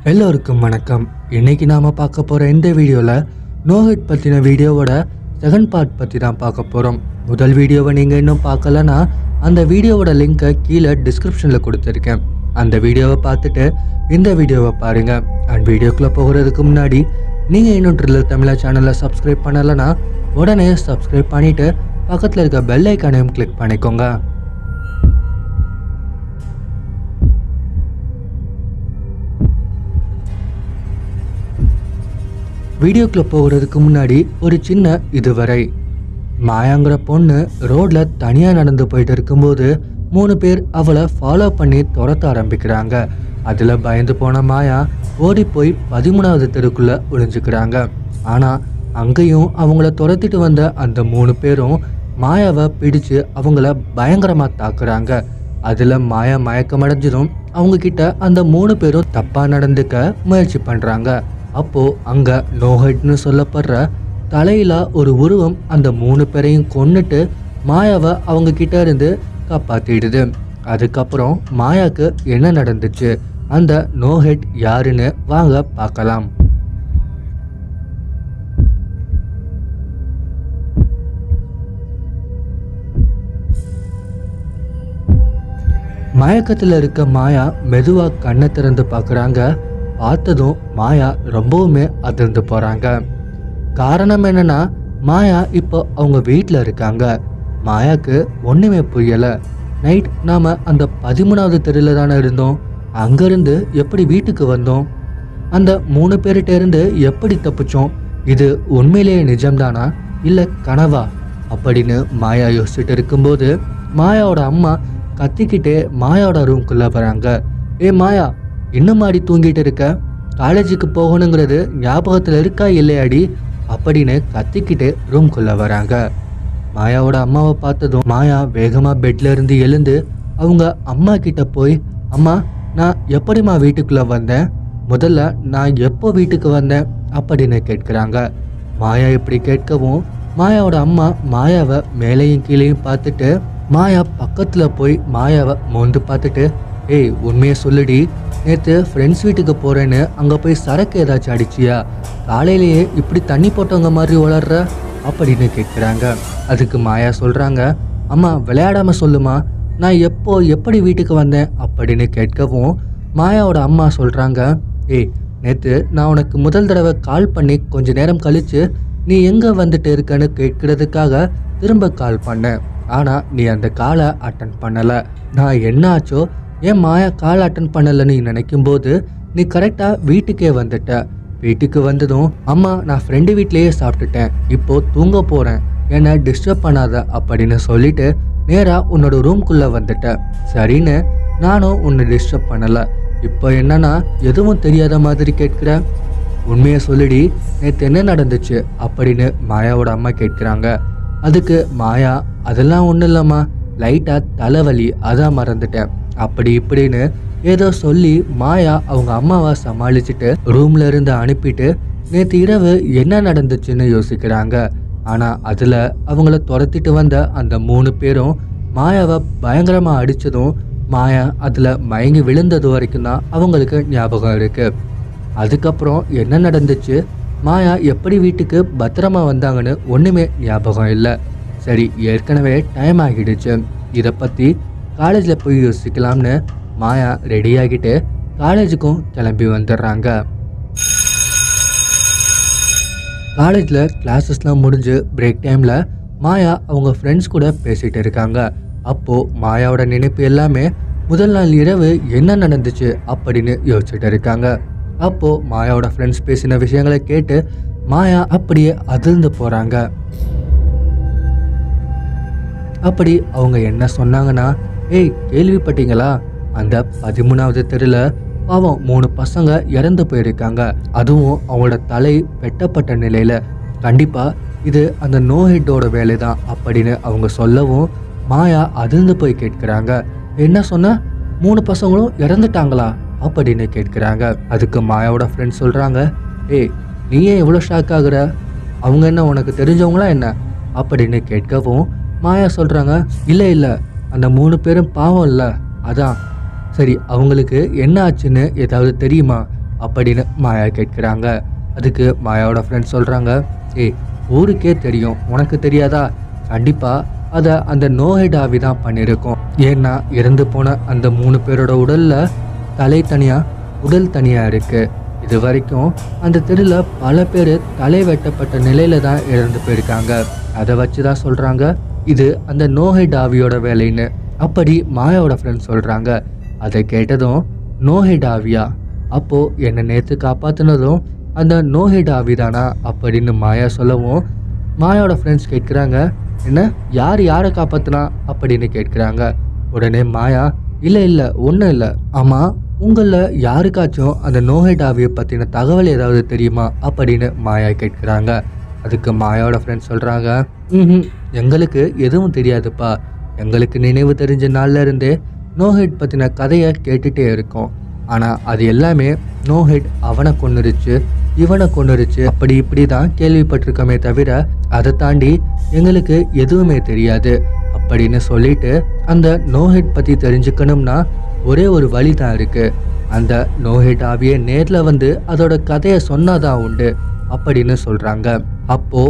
எல்லோருக்கும் வணக்கம் இன்னைக்கு நாம பார்க்க போற இந்த வீடியோல நோஹிட் பத்தின வீடியோவோட செகண்ட் பார்ட் பத்தி தான் பார்க்க போறோம் முதல் வீடியோவை நீங்க இன்னும் பார்க்கலனா அந்த வீடியோவோட லிங்கை கீழே டிஸ்கிரிப்ஷன்ல கொடுத்துருக்கேன் அந்த வீடியோவை பார்த்துட்டு இந்த வீடியோவை பாருங்க அண்ட் வீடியோக்குள்ள போகிறதுக்கு முன்னாடி நீங்க இன்னும் ட்ரில்லர் தமிழா சேனலை சப்ஸ்கிரைப் பண்ணலைன்னா உடனே சப்ஸ்கிரைப் பண்ணிட்டு பக்கத்தில் இருக்க பெல் ஐக்கானையும் கிளிக் பண்ணிக்கோங்க வீடியோக்குள்ள போகிறதுக்கு முன்னாடி ஒரு சின்ன இதுவரை மாயாங்கிற பொண்ணு ரோட்ல தனியா நடந்து போயிட்டு இருக்கும்போது மூணு பேர் அவளை ஃபாலோ பண்ணி துரத்த ஆரம்பிக்கிறாங்க அதுல பயந்து போன மாயா ஓடி போய் பதிமூணாவது தெருக்குள்ள ஒளிஞ்சுக்கிறாங்க ஆனா அங்கேயும் அவங்கள துரத்திட்டு வந்த அந்த மூணு பேரும் மாயாவை பிடிச்சு அவங்கள பயங்கரமா தாக்குறாங்க அதுல மாயா மயக்கமடைஞ்சதும் அவங்க கிட்ட அந்த மூணு பேரும் தப்பா நடந்துக்க முயற்சி பண்றாங்க அப்போ அங்க நோஹெட்னு சொல்லப்படுற தலையில ஒரு உருவம் அந்த மூணு பேரையும் கொன்னுட்டு மாயாவை அவங்க கிட்ட இருந்து காப்பாத்திடுது அதுக்கப்புறம் மாயாக்கு என்ன நடந்துச்சு அந்த நோஹெட் யாருன்னு வாங்க பார்க்கலாம் மயக்கத்தில் இருக்க மாயா மெதுவா கண்ணை திறந்து பார்க்குறாங்க பார்த்ததும் மாயா ரொம்பவுமே அதிர்ந்து போறாங்க காரணம் என்னன்னா மாயா இப்போ அவங்க வீட்டில் இருக்காங்க மாயாக்கு ஒண்ணுமே புரியல நைட் நாம அந்த பதிமூணாவது தெருவில் தானே இருந்தோம் அங்கிருந்து எப்படி வீட்டுக்கு வந்தோம் அந்த மூணு பேர்கிட்ட இருந்து எப்படி தப்பிச்சோம் இது உண்மையிலேயே நிஜம்தானா இல்ல கனவா அப்படின்னு மாயா யோசிச்சுட்டு இருக்கும்போது மாயாவோட அம்மா கத்திக்கிட்டே மாயாவோட ரூம்குள்ள வராங்க ஏ மாயா இன்னும் மாடி தூங்கிட்டு இருக்க காலேஜுக்கு போகணுங்கிறது ஞாபகத்துல இருக்கா இல்லையாடி அப்படின்னு கத்திக்கிட்டே ரூம்குள்ள வராங்க மாயாவோட அம்மாவை பார்த்ததும் மாயா வேகமா பெட்ல இருந்து எழுந்து அவங்க அம்மா கிட்ட போய் அம்மா நான் எப்படிம்மா வீட்டுக்குள்ள வந்தேன் முதல்ல நான் எப்போ வீட்டுக்கு வந்தேன் அப்படின்னு கேட்குறாங்க மாயா இப்படி கேட்கவும் மாயாவோட அம்மா மாயாவை மேலேயும் கீழேயும் பார்த்துட்டு மாயா பக்கத்துல போய் மாயாவை மோந்து பார்த்துட்டு ஏய் உண்மையை சொல்லுடி நேற்று ஃப்ரெண்ட்ஸ் வீட்டுக்கு போறேன்னு அங்க போய் சரக்கு ஏதாச்சும் அடிச்சியா காலையிலேயே இப்படி தண்ணி போட்டவங்க மாதிரி வளர்ற அப்படின்னு கேட்குறாங்க அதுக்கு மாயா சொல்றாங்க அம்மா விளையாடாம சொல்லுமா நான் எப்போ எப்படி வீட்டுக்கு வந்தேன் அப்படின்னு கேட்கவும் மாயாவோட அம்மா சொல்றாங்க ஏய் நேற்று நான் உனக்கு முதல் தடவை கால் பண்ணி கொஞ்ச நேரம் கழிச்சு நீ எங்க வந்துட்டு இருக்கன்னு கேட்கறதுக்காக திரும்ப கால் பண்ணேன் ஆனா நீ அந்த காலை அட்டன் பண்ணல நான் என்ன ஆச்சோ ஏன் மாயா கால் அட்டன் பண்ணலன்னு நீ நினைக்கும் போது நீ கரெக்டா வீட்டுக்கே வந்துட்ட வீட்டுக்கு வந்ததும் அம்மா நான் ஃப்ரெண்டு வீட்லயே சாப்பிட்டுட்டேன் இப்போ தூங்க போறேன் என்னை டிஸ்டர்ப் பண்ணாத அப்படின்னு சொல்லிட்டு நேரா உன்னோட ரூம்குள்ள வந்துட்டேன் சரின்னு நானும் உன்னை டிஸ்டர்ப் பண்ணல இப்போ என்னன்னா எதுவும் தெரியாத மாதிரி கேட்கிற உண்மையை சொல்லிடி நேற்று என்ன நடந்துச்சு அப்படின்னு மாயாவோட அம்மா கேட்குறாங்க அதுக்கு மாயா அதெல்லாம் ஒன்றும் இல்லைம்மா லைட்டாக தலைவலி அதான் மறந்துட்டேன் அப்படி இப்படின்னு ஏதோ சொல்லி மாயா அவங்க அம்மாவை சமாளிச்சுட்டு ரூம்ல இருந்து அனுப்பிட்டு நேற்று இரவு என்ன நடந்துச்சுன்னு யோசிக்கிறாங்க ஆனால் அதில் அவங்கள துரத்திட்டு வந்த அந்த மூணு பேரும் மாயாவை பயங்கரமாக அடித்ததும் மாயா அதில் மயங்கி விழுந்தது வரைக்கும் தான் அவங்களுக்கு ஞாபகம் இருக்கு அதுக்கப்புறம் என்ன நடந்துச்சு மாயா எப்படி வீட்டுக்கு பத்திரமா வந்தாங்கன்னு ஒன்றுமே ஞாபகம் இல்லை சரி ஏற்கனவே டைம் ஆகிடுச்சு இதை பற்றி காலேஜில் போய் யோசிக்கலாம்னு மாயா ரெடி ஆகிட்டு காலேஜுக்கும் கிளம்பி வந்துடுறாங்க காலேஜில் கிளாஸஸ்லாம் முடிஞ்சு பிரேக் டைமில் மாயா அவங்க ஃப்ரெண்ட்ஸ் கூட பேசிகிட்டு இருக்காங்க அப்போது மாயாவோட நினைப்பு எல்லாமே முதல் நாள் இரவு என்ன நடந்துச்சு அப்படின்னு யோசிச்சுட்டு இருக்காங்க அப்போது மாயாவோட ஃப்ரெண்ட்ஸ் பேசின விஷயங்களை கேட்டு மாயா அப்படியே அதிர்ந்து போகிறாங்க அப்படி அவங்க என்ன சொன்னாங்கன்னா ஏய் கேள்விப்பட்டீங்களா அந்த பதிமூணாவது தெருவில் பாவம் மூணு பசங்க இறந்து போயிருக்காங்க அதுவும் அவங்களோட தலை வெட்டப்பட்ட நிலையில கண்டிப்பா இது அந்த நோ ஹெட்டோட வேலை தான் அப்படின்னு அவங்க சொல்லவும் மாயா அதிர்ந்து போய் கேட்குறாங்க என்ன சொன்ன மூணு பசங்களும் இறந்துட்டாங்களா அப்படின்னு கேட்குறாங்க அதுக்கு மாயாவோட ஃப்ரெண்ட்ஸ் சொல்றாங்க ஏய் நீ ஏன் இவ்வளோ ஷாக் ஆகுற அவங்க என்ன உனக்கு தெரிஞ்சவங்களா என்ன அப்படின்னு கேட்கவும் மாயா சொல்றாங்க இல்லை இல்லை அந்த மூணு பேரும் பாவம் இல்லை அதான் சரி அவங்களுக்கு என்ன ஆச்சுன்னு ஏதாவது தெரியுமா அப்படின்னு மாயா கேட்குறாங்க அதுக்கு மாயாவோட ஃப்ரெண்ட்ஸ் சொல்கிறாங்க ஏய் ஊருக்கே தெரியும் உனக்கு தெரியாதா கண்டிப்பாக அதை அந்த நோஹெட் ஆவி தான் பண்ணியிருக்கோம் ஏன்னா இறந்து போன அந்த மூணு பேரோட உடலில் தலை தனியாக உடல் தனியாக இருக்குது இது வரைக்கும் அந்த தெருவில் பல பேர் தலை வெட்டப்பட்ட நிலையில தான் இறந்து போயிருக்காங்க அதை வச்சு தான் சொல்கிறாங்க இது அந்த நோஹெட் ஆவியோட வேலைன்னு அப்படி மாயாவோட ஃப்ரெண்ட்ஸ் சொல்கிறாங்க அதை கேட்டதும் நோஹெட் ஆவியா அப்போது என்னை நேற்று காப்பாற்றினதும் அந்த நோஹெட் ஆவி தானா அப்படின்னு மாயா சொல்லவும் மாயாவோட ஃப்ரெண்ட்ஸ் கேட்குறாங்க என்ன யார் யாரை காப்பாற்றினா அப்படின்னு கேட்குறாங்க உடனே மாயா இல்லை இல்லை ஒன்றும் இல்லை ஆமாம் உங்களில் யாருக்காச்சும் அந்த நோஹெட் ஆவியை பற்றின தகவல் ஏதாவது தெரியுமா அப்படின்னு மாயா கேட்குறாங்க அதுக்கு மாயாவோட ஃப்ரெண்ட்ஸ் சொல்கிறாங்க ம் எங்களுக்கு எதுவும் தெரியாதுப்பா எங்களுக்கு நினைவு தெரிஞ்ச நாள்ல இருந்தே நோஹெட் பற்றின கதையை கேட்டுகிட்டே இருக்கோம் ஆனால் அது எல்லாமே நோஹெட் அவனை கொன்னுருச்சு இவனை கொன்னுருச்சு அப்படி இப்படி தான் கேள்விப்பட்டிருக்கோமே தவிர அதை தாண்டி எங்களுக்கு எதுவுமே தெரியாது அப்படின்னு சொல்லிட்டு அந்த நோஹெட் பற்றி தெரிஞ்சுக்கணும்னா ஒரே ஒரு வழி தான் இருக்கு அந்த நோஹெட் ஆவியை நேரில் வந்து அதோட கதையை சொன்னாதான் உண்டு அப்படின்னு சொல்கிறாங்க அப்போ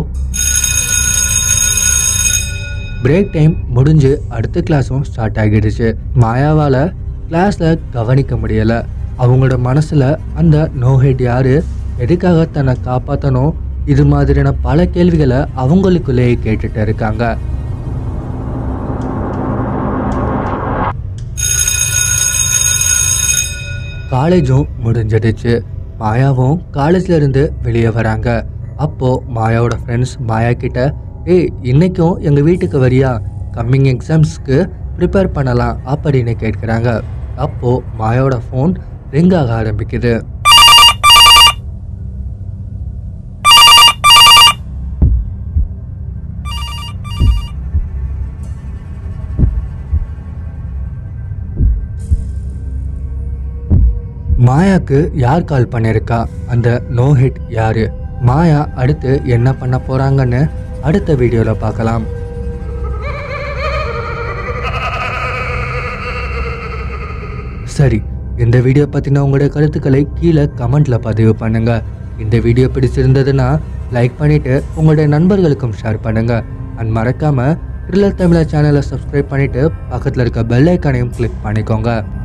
பிரேக் டைம் முடிஞ்சு அடுத்த கிளாஸும் ஸ்டார்ட் ஆகிடுச்சு மாயாவால் கிளாஸில் கவனிக்க முடியலை அவங்களோட மனசில் அந்த நோஹெட் யாரு எதுக்காக தன்னை காப்பாற்றணும் இது மாதிரியான பல கேள்விகளை அவங்களுக்குள்ளேயே கேட்டுட்டு இருக்காங்க காலேஜும் முடிஞ்சிடுச்சு மாயாவும் காலேஜ்ல இருந்து வெளியே வராங்க அப்போ மாயாவோட ஃப்ரெண்ட்ஸ் மாயா கிட்ட ஏய் இன்னைக்கும் எங்க வீட்டுக்கு வரியா கம்மிங் எக்ஸாம்ஸ்க்கு ப்ரிப்பேர் பண்ணலாம் அப்படின்னு கேட்குறாங்க அப்போ மாயாவோட ஃபோன் ரிங் ஆக ஆரம்பிக்குது மாயாக்கு யார் கால் பண்ணியிருக்கா அந்த நோ ஹிட் யாரு மாயா அடுத்து என்ன பண்ண போறாங்கன்னு அடுத்த வீடியோவில் பார்க்கலாம் சரி இந்த வீடியோ பற்றின உங்களோட கருத்துக்களை கீழே கமெண்ட்டில் பதிவு பண்ணுங்க இந்த வீடியோ பிடிச்சிருந்ததுன்னா லைக் பண்ணிவிட்டு உங்களுடைய நண்பர்களுக்கும் ஷேர் பண்ணுங்க அண்ட் மறக்காமல் த்ரில்லர் தமிழா சேனலை சப்ஸ்கிரைப் பண்ணிவிட்டு பக்கத்தில் இருக்க பெல் ஐக்கானையும் கிளிக் பண்ணிக்கோங்க